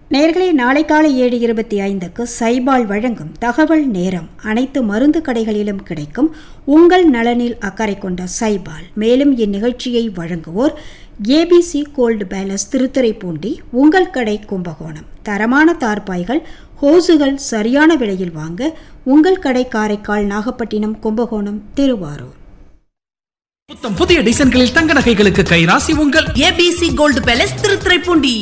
நேர்களே நாளை காலை ஏழு இருபத்தி ஐந்துக்கு சைபால் வழங்கும் தகவல் நேரம் அனைத்து மருந்து கடைகளிலும் கிடைக்கும் உங்கள் நலனில் அக்கறை கொண்ட சைபால் மேலும் இந்நிகழ்ச்சியை வழங்குவோர் ஏபிசி கோல்டு பேலஸ் திருத்துறைப்பூண்டி உங்கள் கடை கும்பகோணம் தரமான தார்பாய்கள் ஹோசுகள் சரியான விலையில் வாங்க உங்கள் கடை காரைக்கால் நாகப்பட்டினம் கும்பகோணம் திருவாரூர் புத்தம் புதிய டிசைன்களில் தங்க நகைகளுக்கு கைராசி உங்கள் ஏபிசி கோல்டு பேலஸ் திருத்துறைப்பூண்டி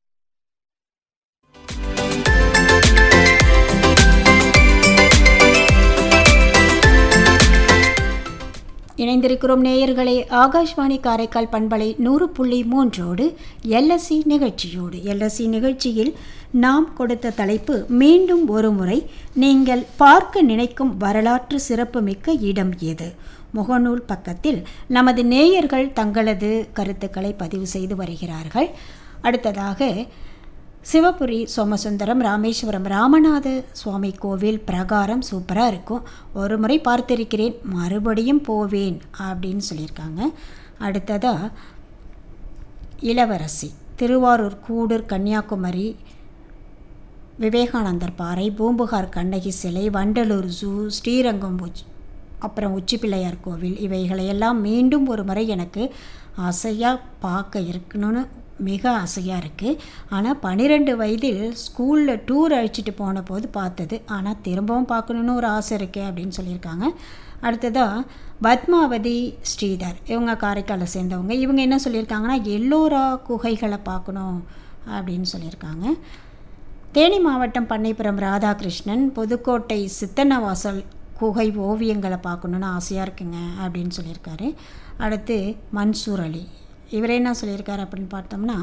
இணைந்திருக்கிறோம் நேயர்களே ஆகாஷ்வாணி காரைக்கால் பண்பலை நூறு புள்ளி மூன்றோடு எல்எஸ்சி நிகழ்ச்சியோடு எல்எஸ்சி நிகழ்ச்சியில் நாம் கொடுத்த தலைப்பு மீண்டும் ஒரு முறை நீங்கள் பார்க்க நினைக்கும் வரலாற்று சிறப்புமிக்க இடம் எது முகநூல் பக்கத்தில் நமது நேயர்கள் தங்களது கருத்துக்களை பதிவு செய்து வருகிறார்கள் அடுத்ததாக சிவபுரி சோமசுந்தரம் ராமேஸ்வரம் ராமநாத சுவாமி கோவில் பிரகாரம் சூப்பராக இருக்கும் ஒரு முறை பார்த்திருக்கிறேன் மறுபடியும் போவேன் அப்படின்னு சொல்லியிருக்காங்க அடுத்ததாக இளவரசி திருவாரூர் கூடூர் கன்னியாகுமரி விவேகானந்தர் பாறை பூம்புகார் கண்ணகி சிலை வண்டலூர் ஜூ ஸ்ரீரங்கம் உச் அப்புறம் உச்சி பிள்ளையார் கோவில் இவைகளையெல்லாம் மீண்டும் ஒரு முறை எனக்கு ஆசையாக பார்க்க இருக்கணும்னு மிக ஆசையாக இருக்குது ஆனால் பன்னிரெண்டு வயதில் ஸ்கூலில் டூர் அழைச்சிட்டு போன போது பார்த்தது ஆனால் திரும்பவும் பார்க்கணுன்னு ஒரு ஆசை இருக்கே அப்படின்னு சொல்லியிருக்காங்க அடுத்ததாக பத்மாவதி ஸ்ரீதர் இவங்க காரைக்காலை சேர்ந்தவங்க இவங்க என்ன சொல்லியிருக்காங்கன்னா எல்லோரா குகைகளை பார்க்கணும் அப்படின்னு சொல்லியிருக்காங்க தேனி மாவட்டம் பண்ணைப்புறம் ராதாகிருஷ்ணன் புதுக்கோட்டை சித்தன்னவாசல் குகை ஓவியங்களை பார்க்கணுன்னு ஆசையாக இருக்குங்க அப்படின்னு சொல்லியிருக்காரு அடுத்து மன்சூர் அலி இவர் என்ன சொல்லியிருக்காரு அப்படின்னு பார்த்தோம்னா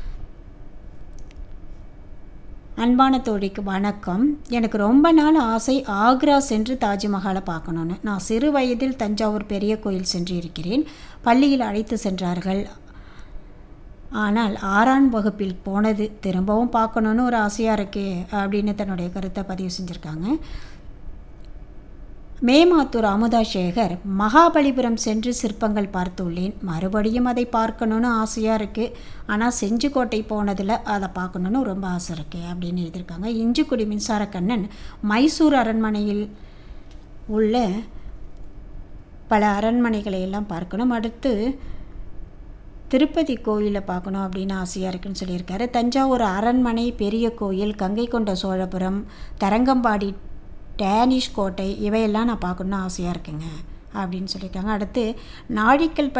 அன்பான தோழிக்கு வணக்கம் எனக்கு ரொம்ப நாள் ஆசை ஆக்ரா சென்று தாஜ்மஹாலை பார்க்கணுன்னு நான் சிறு வயதில் தஞ்சாவூர் பெரிய கோயில் சென்று இருக்கிறேன் பள்ளியில் அழைத்து சென்றார்கள் ஆனால் ஆறாம் வகுப்பில் போனது திரும்பவும் பார்க்கணுன்னு ஒரு ஆசையாக இருக்கே அப்படின்னு தன்னுடைய கருத்தை பதிவு செஞ்சுருக்காங்க மேமாத்தூர் அமுதா சேகர் மகாபலிபுரம் சென்று சிற்பங்கள் பார்த்துள்ளேன் மறுபடியும் அதை பார்க்கணுன்னு ஆசையாக இருக்குது ஆனால் செஞ்சுக்கோட்டை போனதில் அதை பார்க்கணுன்னு ரொம்ப ஆசை இருக்குது அப்படின்னு எழுதியிருக்காங்க இஞ்சிக்குடி மின்சாரக்கண்ணன் மைசூர் அரண்மனையில் உள்ள பல அரண்மனைகளை எல்லாம் பார்க்கணும் அடுத்து திருப்பதி கோயிலை பார்க்கணும் அப்படின்னு ஆசையாக இருக்குன்னு சொல்லியிருக்காரு தஞ்சாவூர் அரண்மனை பெரிய கோயில் கங்கை கொண்ட சோழபுரம் தரங்கம்பாடி டேனிஷ் கோட்டை இவையெல்லாம் நான் பார்க்கணுன்னு ஆசையாக இருக்குங்க அப்படின்னு சொல்லியிருக்காங்க அடுத்து நாழிக்கல்